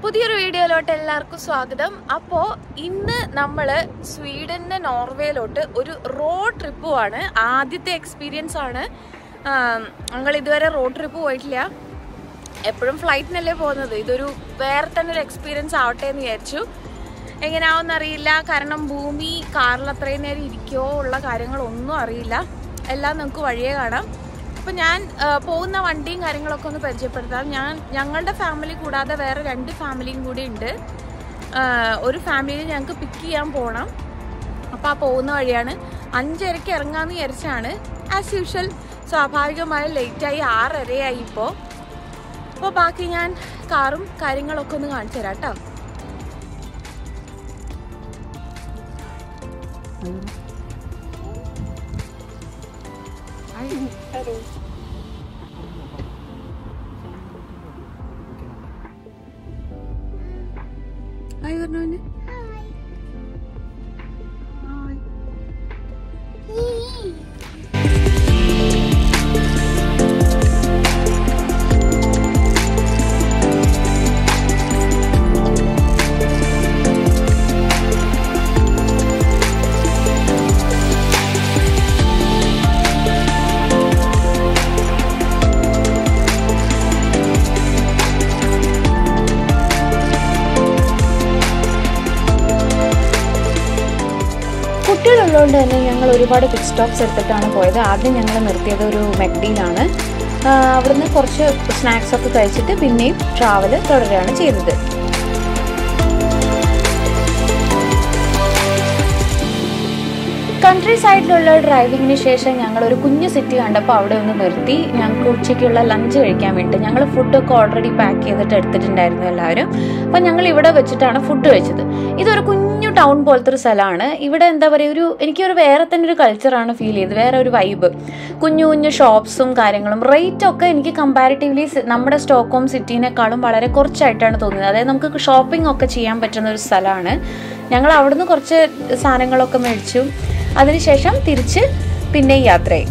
പുതിയൊരു വീഡിയോയിലോട്ട് എല്ലാവർക്കും സ്വാഗതം അപ്പോൾ ഇന്ന് നമ്മൾ സ്വീഡന് നോർവേയിലോട്ട് ഒരു റോഡ് ട്രിപ്പ് പോവാണ് ആദ്യത്തെ എക്സ്പീരിയൻസ് ആണ് ഞങ്ങൾ ഇതുവരെ റോഡ് ട്രിപ്പ് പോയിട്ടില്ല എപ്പോഴും ഫ്ലൈറ്റിനല്ലേ പോകുന്നത് ഇതൊരു വേറെ തന്നെ ഒരു എക്സ്പീരിയൻസ് ആവട്ടെ എന്ന് വിചാരിച്ചു എങ്ങനെയാവുമെന്ന് അറിയില്ല കാരണം ഭൂമി കാറിൽ അത്രയും നേരം ഇരിക്കുമോ ഉള്ള കാര്യങ്ങളൊന്നും അറിയില്ല എല്ലാം നമുക്ക് വഴിയേ കാണാം അപ്പം ഞാൻ ആ, പോകുന്ന വണ്ടിയും കാര്യങ്ങളൊക്കെ ഒന്ന് പരിചയപ്പെടുത്താം ഞാൻ ഞങ്ങളുടെ ഫാമിലി കൂടാതെ വേറെ രണ്ട് ഫാമിലിയും കൂടി ഉണ്ട് ആ, ഒരു ഫാമിലിയിൽ ഞങ്ങൾക്ക് പിക്ക് ചെയ്യാൻ പോകണം അപ്പോൾ ആ പോകുന്ന വഴിയാണ് അഞ്ചരയ്ക്ക് ഇറങ്ങാമെന്ന് വിചാരിച്ചാണ് ആസ് യൂഷ്വൽ സ്വാഭാവികമായി ലേറ്റായി ആറരയായി ഇപ്പോൾ അപ്പോൾ ബാക്കി ഞാൻ കാറും കാര്യങ്ങളൊക്കെ ഒന്ന് കാണിച്ചു തരാം കേട്ടോ ഹായ് പറഞ്ഞോന് കുട്ടികളുള്ളതുകൊണ്ട് തന്നെ ഞങ്ങൾ ഒരുപാട് പിറ്റ് സ്റ്റോപ്സ് എടുത്തിട്ടാണ് പോയത് ആദ്യം ഞങ്ങൾ നിർത്തിയത് ഒരു മെക്ഡിയിലാണ് അവിടുന്ന് കുറച്ച് സ്നാക്സ് ഒക്കെ കഴിച്ചിട്ട് പിന്നെയും ട്രാവൽ തുടരുകയാണ് ചെയ്തത് കൺട്രി സൈഡിലുള്ള ഡ്രൈവിങ്ങിന് ശേഷം ഞങ്ങൾ ഒരു കുഞ്ഞു സിറ്റി കണ്ടപ്പോൾ അവിടെ ഒന്ന് നിർത്തി ഞങ്ങൾക്ക് ഉച്ചയ്ക്കുള്ള ലഞ്ച് കഴിക്കാൻ വേണ്ടി ഞങ്ങൾ ഫുഡൊക്കെ ഓൾറെഡി പാക്ക് ചെയ്തിട്ട് എടുത്തിട്ടുണ്ടായിരുന്നു എല്ലാവരും അപ്പം ഞങ്ങൾ ഇവിടെ വെച്ചിട്ടാണ് ഫുഡ് കഴിച്ചത് ഇതൊരു കുഞ്ഞു ടൗൺ പോലത്തെ ഒരു സ്ഥലമാണ് ഇവിടെ എന്താ പറയുക ഒരു എനിക്കൊരു വേറെ തന്നെ ഒരു കൾച്ചറാണ് ഫീൽ ചെയ്തത് വേറെ ഒരു വൈബ് കുഞ്ഞു കുഞ്ഞു ഷോപ്സും കാര്യങ്ങളും റേറ്റ് ഒക്കെ എനിക്ക് കമ്പാരിറ്റീവ്ലി നമ്മുടെ സ്റ്റോക്ക്ഹോം സിറ്റീനേക്കാളും വളരെ കുറച്ചായിട്ടാണ് തോന്നിയത് അതായത് നമുക്ക് ഷോപ്പിംഗ് ഒക്കെ ചെയ്യാൻ പറ്റുന്ന ഒരു സ്ഥലമാണ് ഞങ്ങൾ അവിടുന്ന് കുറച്ച് സാധനങ്ങളൊക്കെ മേടിച്ചു അതിനുശേഷം തിരിച്ച് പിന്നെ യാത്രയായി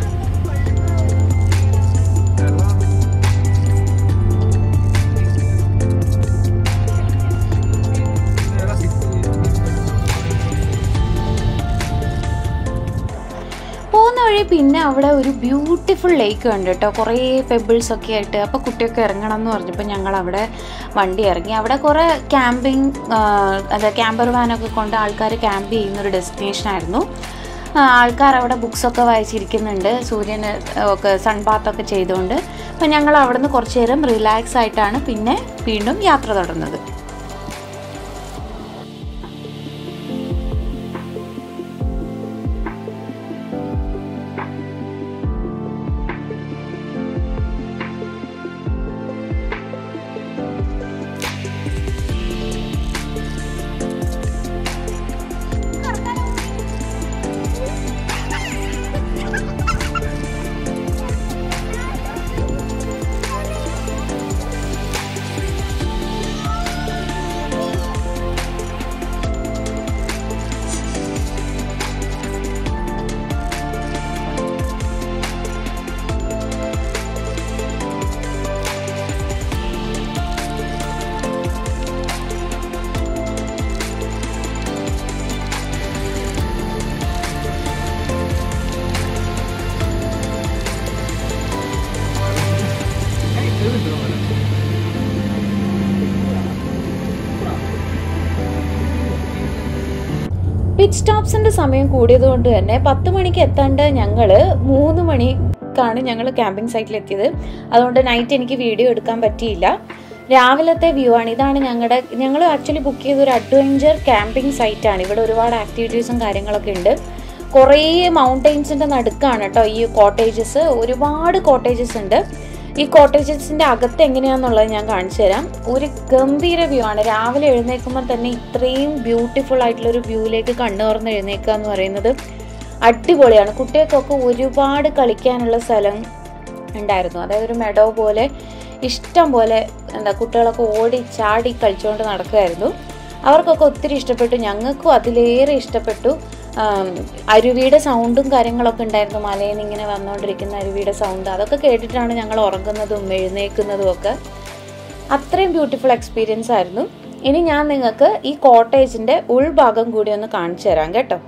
പോകുന്ന വഴി പിന്നെ അവിടെ ഒരു ബ്യൂട്ടിഫുൾ ലേക്ക് കണ്ടു കേട്ടോ കുറേ പെബിൾസ് ഒക്കെ ആയിട്ട് അപ്പോൾ കുട്ടിയൊക്കെ ഇറങ്ങണം എന്ന് പറഞ്ഞപ്പോൾ ഞങ്ങൾ അവിടെ വണ്ടി ഇറങ്ങി അവിടെ കുറേ ക്യാമ്പിങ് അതെ ക്യാമ്പർ വാനൊക്കെ കൊണ്ട് ആൾക്കാർ ക്യാമ്പ് ചെയ്യുന്ന ഒരു ഡെസ്റ്റിനേഷൻ ആയിരുന്നു ആ, ആൾക്കാർ അവിടെ ബുക്സൊക്കെ വായിച്ചിരിക്കുന്നുണ്ട് സൂര്യന് ഒക്കെ സൺബാത്തൊക്കെ ചെയ്തുകൊണ്ട് അപ്പം ഞങ്ങൾ അവിടെ നിന്ന് കുറച്ച് നേരം റിലാക്സ് ആയിട്ടാണ് പിന്നെ വീണ്ടും യാത്ര തുടർന്നത് പിറ്റ് സ്റ്റോപ്സിന്റെ സമയം കൂടിയത് കൊണ്ട് തന്നെ പത്ത് മണിക്ക് എത്തേണ്ട ഞങ്ങൾ മൂന്ന് മണിക്കാണ് ഞങ്ങൾ ക്യാമ്പിംഗ് സൈറ്റിൽ എത്തിയത് അതുകൊണ്ട് നൈറ്റ് എനിക്ക് വീഡിയോ എടുക്കാൻ പറ്റിയില്ല രാവിലത്തെ വ്യൂ ആണ് ഇതാണ് ഞങ്ങളുടെ ഞങ്ങൾ ആക്ച്വലി ബുക്ക് ചെയ്ത ഒരു അഡ്വഞ്ചർ ക്യാമ്പിംഗ് സൈറ്റ് ആണ് ഇവിടെ ഒരുപാട് ആക്ടിവിറ്റീസും കാര്യങ്ങളൊക്കെ ഉണ്ട് കുറേ മൗണ്ടെയിൻസിന്റെ നടുക്കാണ് കേട്ടോ ഈ കോട്ടേജസ് ഒരുപാട് കോട്ടേജസ് ഉണ്ട് ഈ കോട്ടേജസിന്റെ അകത്ത് എങ്ങനെയാന്നുള്ളത് ഞാൻ കാണിച്ചു തരാം ഒരു ഗംഭീര വ്യൂ ആണ് രാവിലെ എഴുന്നേൽക്കുമ്പോൾ തന്നെ ഇത്രയും ബ്യൂട്ടിഫുൾ ആയിട്ടുള്ള ഒരു വ്യൂയിലേക്ക് കണ്ണു തുറന്ന് എഴുന്നേൽക്കുക എന്ന് പറയുന്നത് അടിപൊളിയാണ് കുട്ടികൾക്കൊക്കെ ഒരുപാട് കളിക്കാനുള്ള സ്ഥലം ഉണ്ടായിരുന്നു അതായത് ഒരു മെഡോ പോലെ ഇഷ്ടം പോലെ എന്താ കുട്ടികളൊക്കെ ഓടി ചാടി കളിച്ചുകൊണ്ട് നടക്കുമായിരുന്നു അവർക്കൊക്കെ ഒത്തിരി ഇഷ്ടപ്പെട്ടു ഞങ്ങൾക്കും അതിലേറെ ഇഷ്ടപ്പെട്ടു ആം, അരുവിയുടെ സൗണ്ടും കാര്യങ്ങളൊക്കെ ഉണ്ടായിരുന്നു മലയിൽ നിന്ന് ഇങ്ങനെ വന്നുകൊണ്ടിരിക്കുന്ന അരുവിയുടെ സൗണ്ട് അതൊക്കെ കേട്ടിട്ടാണ് ഞങ്ങൾ ഉറങ്ങുന്നതും എഴുന്നേൽക്കുന്നതും ഒക്കെ അത്രയും ബ്യൂട്ടിഫുൾ എക്സ്പീരിയൻസ് ആയിരുന്നു ഇനി ഞാൻ നിങ്ങൾക്ക് ഈ കോട്ടേജിന്റെ ഉൾഭാഗം കൂടി ഒന്ന് കാണിച്ചു തരാം കേട്ടോ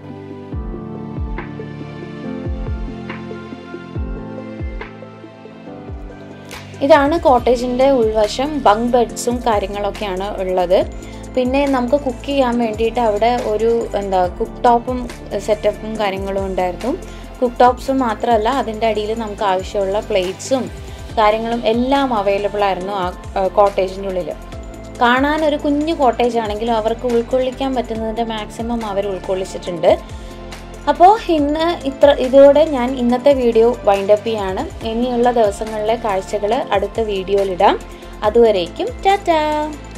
ഇതാണ് കോട്ടേജിന്റെ ഉൾവശം ബങ്ക് ബെഡ്സും കാര്യങ്ങളൊക്കെയാണ് ഉള്ളത് പിന്നെ നമുക്ക് കുക്ക് ചെയ്യാൻ വേണ്ടിയിട്ട് അവിടെ ഒരു എന്താ കുക്ക് ടോപ്പും സെറ്റപ്പും കാര്യങ്ങളും ഉണ്ടായിരുന്നു കുക്ക് ടോപ്സും മാത്രമല്ല അതിൻ്റെ അടിയിൽ നമുക്ക് ആവശ്യമുള്ള പ്ലേറ്റ്സും കാര്യങ്ങളും എല്ലാം അവൈലബിൾ ആയിരുന്നു ആ കോട്ടേജിൻ്റെ ഉള്ളിൽ കാണാൻ ഒരു കുഞ്ഞു കോട്ടേജ് ആണെങ്കിലും അവർക്ക് ഉൾക്കൊള്ളിക്കാൻ പറ്റുന്നതിൻ്റെ മാക്സിമം അവർ ഉൾക്കൊള്ളിച്ചിട്ടുണ്ട് അപ്പോൾ ഇന്ന് ഇത്ര ഇതോടെ ഞാൻ ഇന്നത്തെ വീഡിയോ വൈൻഡപ്പ് ചെയ്യാണ് ഇനിയുള്ള ദിവസങ്ങളിലെ കാഴ്ചകൾ അടുത്ത വീഡിയോയിലിടാം അതുവരേക്കും ടാറ്റാ